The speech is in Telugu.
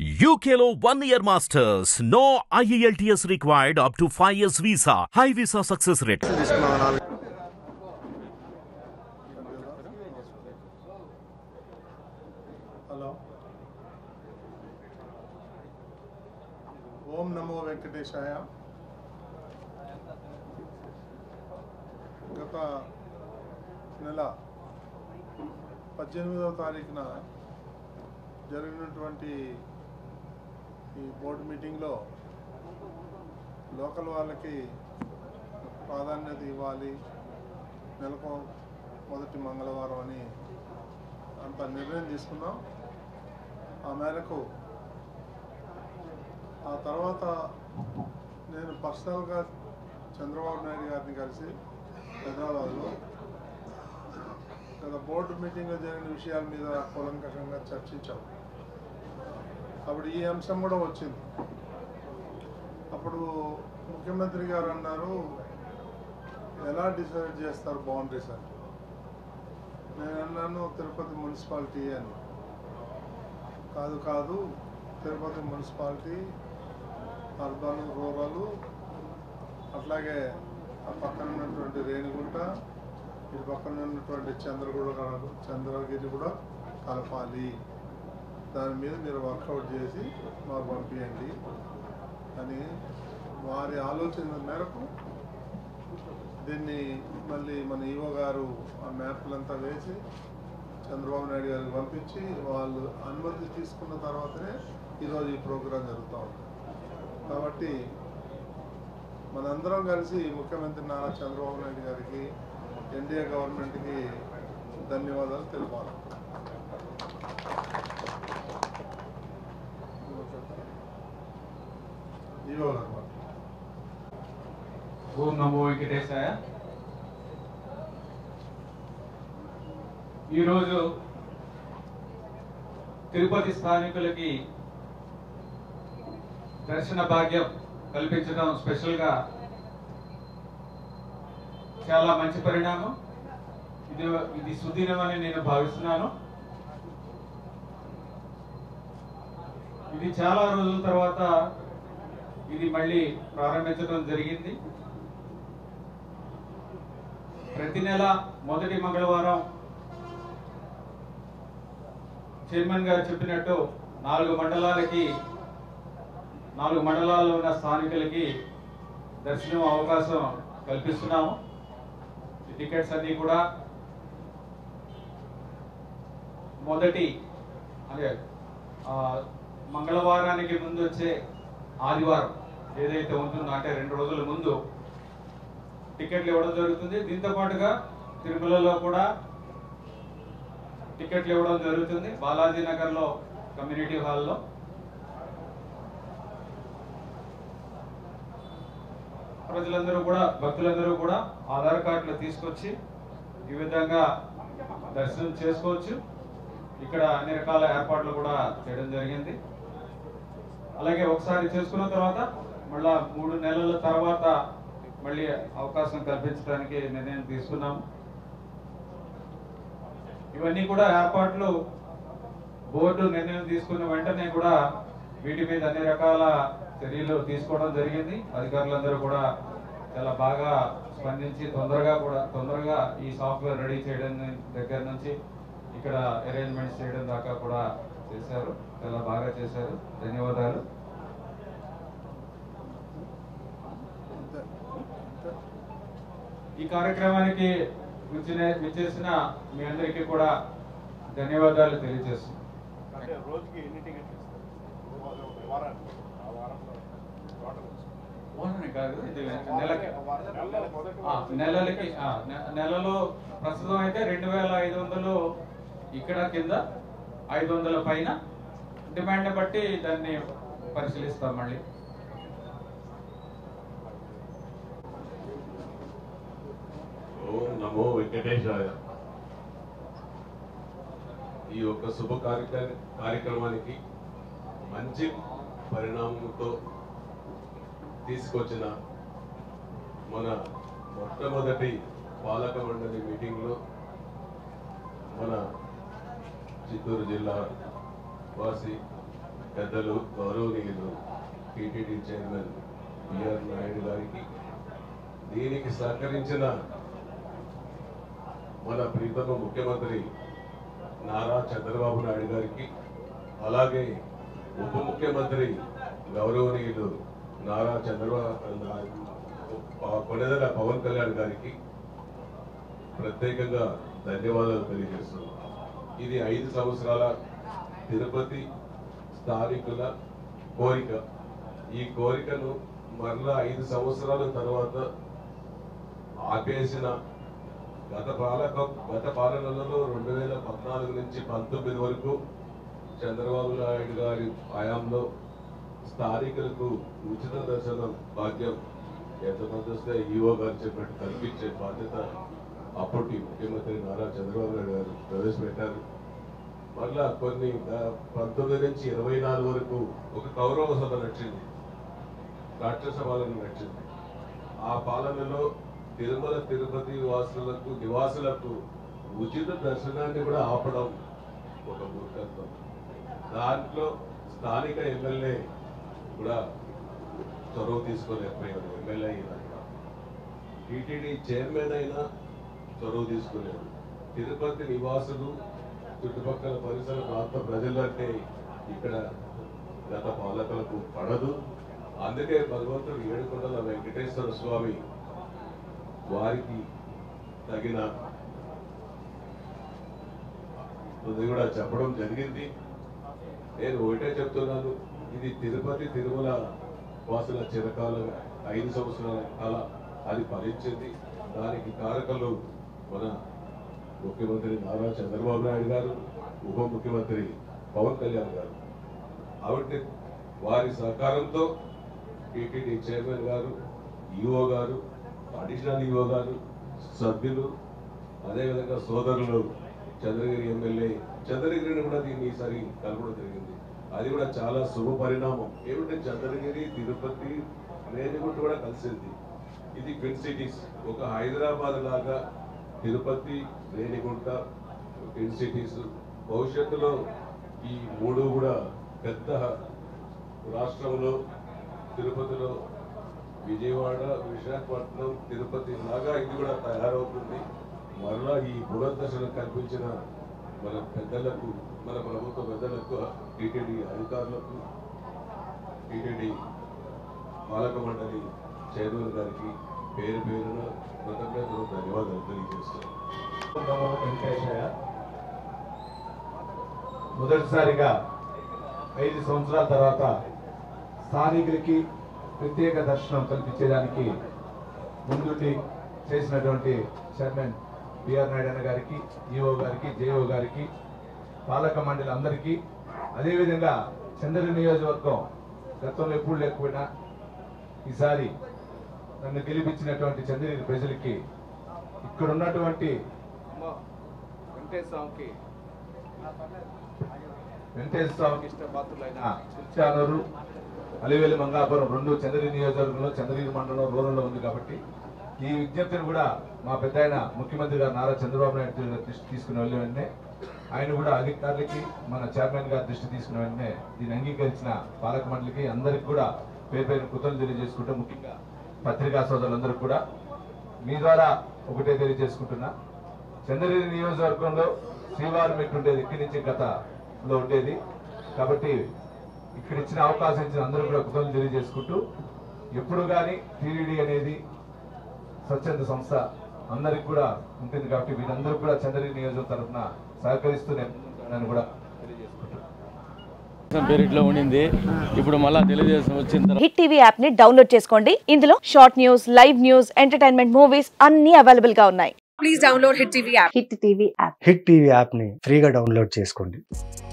UKLO one year masters. No IELTS required up to 5 years visa. High visa success rate. తీసుకున్నాం నాలుగు హలో ఓం నమో వెంకటేశాయ గత నెల పద్దెనిమిదవ తారీఖున జరిగినటువంటి ఈ బోర్డు మీటింగ్లో లోకల్ వాళ్ళకి ప్రాధాన్యత ఇవ్వాలి నెలకు మొదటి మంగళవారం అని అంత నిర్ణయం తీసుకున్నాం ఆ మేరకు ఆ తర్వాత నేను పర్సనల్గా చంద్రబాబు నాయుడు గారిని కలిసి హైదరాబాద్లో గత బోర్డు మీటింగ్లో జరిగిన విషయాల మీద కూలంకషంగా చర్చించాం అప్పుడు ఈ అంశం కూడా వచ్చింది అప్పుడు ముఖ్యమంత్రి గారు అన్నారు ఎలా డిసైడ్ చేస్తారు బౌండరీస్ అని నేను అన్నాను తిరుపతి మున్సిపాలిటీ అని కాదు కాదు తిరుపతి మున్సిపాలిటీ అర్బన్ రూరల్ అట్లాగే ఆ పక్కన ఉన్నటువంటి రేణిగుంట ఇటు పక్కన ఉన్నటువంటి చంద్రగూడ చంద్రగిరి కూడా కలపాలి దాని మీద మీరు వర్కౌట్ చేసి మాకు పంపించండి అని వారి ఆలోచన మేరకు దీన్ని మళ్ళీ మన ఈవో గారు ఆ మ్యాప్లంతా వేసి చంద్రబాబు నాయుడు గారికి పంపించి వాళ్ళు అనుమతి తీసుకున్న తర్వాతనే ఈరోజు ఈ ప్రోగ్రాం జరుగుతూ ఉంది కాబట్టి మనందరం కలిసి ముఖ్యమంత్రి నారా చంద్రబాబు నాయుడు గారికి ఎన్డీఏ గవర్నమెంట్కి ధన్యవాదాలు తెలపాలి ఈవో గారు మాట్లాడండి. ఓం నమో వెంకటేశాయ ఈరోజు తిరుపతి స్థానికులకి దర్శన భాగ్యం కల్పించడం స్పెషల్గా చాలా మంచి పరిణామం ఇది ఇది సుదినమని నేను భావిస్తున్నాను ఇది చాలా రోజుల తర్వాత ఇది మళ్ళీ ప్రారంభించడం జరిగింది ప్రతి నెల మొదటి మంగళవారం చైర్మన్ గారు చెప్పినట్టు నాలుగు మండలాలకి నాలుగు మండలాల్లో ఉన్న స్థానికులకి దర్శనం అవకాశం కల్పిస్తున్నాము ఈ టికెట్స్ అన్నీ కూడా మొదటి అదే ఆ, మంగళవారానికి ముందు వచ్చే ఆదివారం ఏదైతే ఉంటుందో అంటే రెండు రోజుల ముందు టికెట్లు ఇవ్వడం జరుగుతుంది దీంతో పాటుగా తిరుమలలో కూడా టికెట్లు ఇవ్వడం జరుగుతుంది బాలాజీ నగర్ లో కమ్యూనిటీ హాల్లో ప్రజలందరూ కూడా భక్తులందరూ కూడా ఆధార్ కార్డులు తీసుకొచ్చి ఈ విధంగా దర్శనం చేసుకోవచ్చు ఇక్కడ అన్ని రకాల ఏర్పాట్లు కూడా చేయడం జరిగింది అలాగే ఒకసారి చేసుకున్న తర్వాత మళ్ళా మూడు నెలల తర్వాత మళ్ళీ అవకాశం కల్పించడానికి నిర్ణయం తీసుకున్నాము ఇవన్నీ కూడా ఏర్పాట్లు బోర్డు నిర్ణయం తీసుకున్న వెంటనే కూడా వీటి మీద అన్ని రకాల చర్యలు తీసుకోవడం జరిగింది అధికారులందరూ కూడా చాలా బాగా స్పందించి తొందరగా కూడా తొందరగా ఈ సాఫ్ట్వేర్ రెడీ చేయడం దగ్గర నుంచి ఇక్కడ అరేంజ్మెంట్స్ చేయడం దాకా కూడా చేశారు చాలా బాగా చేశారు ధన్యవాదాలు ఈ కార్యక్రమానికి వచ్చిన విచ్చేసిన మీ అందరికీ కూడా ధన్యవాదాలు తెలియజేస్తున్నాను అంటే రోజుకి ఎన్ని టికెట్లు ఇస్తారు వారానికి ఆ వారంలో టోటల్ ఓనర్ కాదు ఇది నెలకి మొదటి ఆ, నెలలకి ఆ, నె- నెలలో ప్రస్తుతం అయితే రెండు వేల ఐదు వందలు ఇక్కడ కింద ఐదు వందల పైన డిమాండ్ బట్టి దాన్ని పరిశీలిస్తాం మళ్ళీ ఓం నమో వెంకటేశాయ ఈ యొక్క శుభ కార్యక్ర కార్యక్రమానికి మంచి పరిణామంతో తీసుకొచ్చిన మన మొట్టమొదటి పాలక మండలి మీటింగ్లో మన చిత్తూరు జిల్లా వాసి పెద్దలు గౌరవనీయులు టీటీడీ చైర్మన్ బిఆర్ నాయుడు గారికి దీనికి సహకరించిన మన ప్రీతమ ముఖ్యమంత్రి నారా చంద్రబాబు నాయుడు గారికి అలాగే ఉప ముఖ్యమంత్రి గౌరవనీయులు నారా చంద్రబాబు కొనెదల పవన్ కళ్యాణ్ గారికి ప్రత్యేకంగా ధన్యవాదాలు తెలియజేస్తున్నాం ఇది ఐదు సంవత్సరాల తిరుపతి స్థానికుల కోరిక ఈ కోరికను మరలా ఐదు సంవత్సరాల తర్వాత ఆపేసిన గత పాలక గత పాలనలలో రెండు వేల పద్నాలుగు నుంచి పంతొమ్మిది వరకు చంద్రబాబు నాయుడు గారి హయాంలో స్థానికులకు ఉచిత దర్శనం భాగ్యం ఎంతమంది వస్తే ఈఓ గారు చెప్పినట్టు కల్పించే బాధ్యత అప్పటి ముఖ్యమంత్రి నారా చంద్రబాబు నాయుడు గారు ప్రవేశపెట్టారు మళ్ళా కొన్ని ఆ, పంతొమ్మిది నుంచి ఇరవై నాలుగు వరకు ఒక కౌరవ సభ నడిచింది రాక్షస పాలన నడిచింది ఆ పాలనలో తిరుమల తిరుపతి వాసులకు నివాసులకు ఉచిత దర్శనాన్ని కూడా ఆపడం ఒక మూర్ఖత్వం దాంట్లో స్థానిక ఎమ్మెల్యే కూడా చొరవ తీసుకోలేకపోయాడు ఎమ్మెల్యే అయినా టీటీడీ చైర్మన్ అయినా చొరవ తీసుకోలేదు తిరుపతి నివాసులు చుట్టుపక్కల పరిసర ప్రాంత ప్రజలంటే ఇక్కడ గత పాలకులకు పడదు అందుకే భగవంతుడు ఏడుకొండల వెంకటేశ్వర స్వామి వారికి తగిన ఇది కూడా చెప్పడం జరిగింది నేను ఒకటే చెప్తున్నాను ఇది తిరుపతి తిరుమల వాసుల చిరకాల ఐదు సంవత్సరాల కాల అది ఫలించింది దానికి కారకులు మన ముఖ్యమంత్రి నారా చంద్రబాబు నాయుడు గారు ఉప ముఖ్యమంత్రి పవన్ కళ్యాణ్ గారు కాబట్టి వారి సహకారంతో టీటీడీ చైర్మన్ గారు ఈఓ గారు అడిషనల్ ఈఓ గారు సభ్యులు అదేవిధంగా సోదరులు చంద్రగిరి ఎమ్మెల్యే చంద్రగిరిని కూడా దీన్ని ఈసారి కలపడం జరిగింది అది కూడా చాలా శుభ పరిణామం ఏమిటంటే చంద్రగిరి తిరుపతి రేణిగుంట కూడా కలిసింది ఇది ట్విన్ సిటీస్ ఒక హైదరాబాద్ లాగా తిరుపతి రేణిగుంట ట్విన్ సిటీస్ భవిష్యత్తులో ఈ మూడు కూడా పెద్ద రాష్ట్రంలో తిరుపతిలో విజయవాడ విశాఖపట్నం తిరుపతి లాగా ఇది కూడా తయారవుతుంది మరలా ఈ పునర్దర్శనం కల్పించిన మన పెద్దలకు మన ప్రభుత్వ పెద్దలకు టీటీడీ అధికారులకు టీటీడీ పాలక మండలి చైర్మన్ గారికి పేరు పేరున కృతజ్ఞతలు ధన్యవాదాలు తెలియజేస్తున్నాను వెంకటేశయ్య మొదటిసారిగా ఐదు సంవత్సరాల తర్వాత స్థానికులకి ప్రత్యేక దర్శనం కల్పించేదానికి ముందుండి చేసినటువంటి చైర్మన్ బిఆర్ నాయుడు అన్న గారికి ఈఓ గారికి జేఓ గారికి పాలక మండలి అందరికీ అదేవిధంగా చంద్ర నియోజకవర్గం గతంలో ఎప్పుడు లేకపోయినా ఈసారి నన్ను గెలిపించినటువంటి చంద్రగిరి ప్రజలకి ఇక్కడ ఉన్నటువంటి వెంకటేశ్వర స్వామికి వెంకటేశ్వర స్వామికి ఇష్టపాత్రులైన చిల్చానూరు అలివేలి మంగాపురం రెండు చంద్రగిరి నియోజకవర్గంలో చంద్రగిరి మండలం రూరల్లో ఉంది కాబట్టి ఈ విజ్ఞప్తిని కూడా మా పెద్ద ఆయన ముఖ్యమంత్రి గారు నారా చంద్రబాబు నాయుడు గారి దృష్టి తీసుకుని వెళ్ళిన వెంటనే ఆయన కూడా అధికారులకి మన చైర్మన్ గారి దృష్టి తీసుకున్న వెంటనే దీన్ని అంగీకరించిన పాలక మండలికి అందరికి కూడా పేరు పేరు కృతజ్ఞతలు తెలియజేసుకుంటూ ముఖ్యంగా పత్రికా సోదరులందరికీ కూడా మీ ద్వారా ఒకటే తెలియజేసుకుంటున్నా చంద్రగిరి నియోజకవర్గంలో శ్రీవారి మెట్టు ఉండేది ఇక్కడి నుంచి గతలో ఉండేది కాబట్టి ఇక్కడ ఇచ్చిన అవకాశం ఇచ్చిన అందరూ కూడా కృతజ్ఞతలు తెలియజేసుకుంటూ ఎప్పుడు కానీ టీడీడీ అనేది స్వచ్ఛంద సంస్థ అందరికి కూడా ఉంటుంది కాబట్టి వీరందరూ కూడా చంద్రగిరి నియోజకవర్గం తరఫున సహకరిస్తూ నేను కూడా తెలియజేసుకుంటున్నాను పేరిట్లో ఉండింది ఇప్పుడు మళ్ళా తెలుగుదేశం వచ్చిన తర్వాత హిట్ టీవీ యాప్ ని డౌన్లోడ్ చేసుకోండి ఇందులో short news live news entertainment movies అన్ని అవైలబుల్ గా ఉన్నాయి hit TV app hit TV యాప్ని ఫ్రీగా డౌన్లోడ్ చేసుకోండి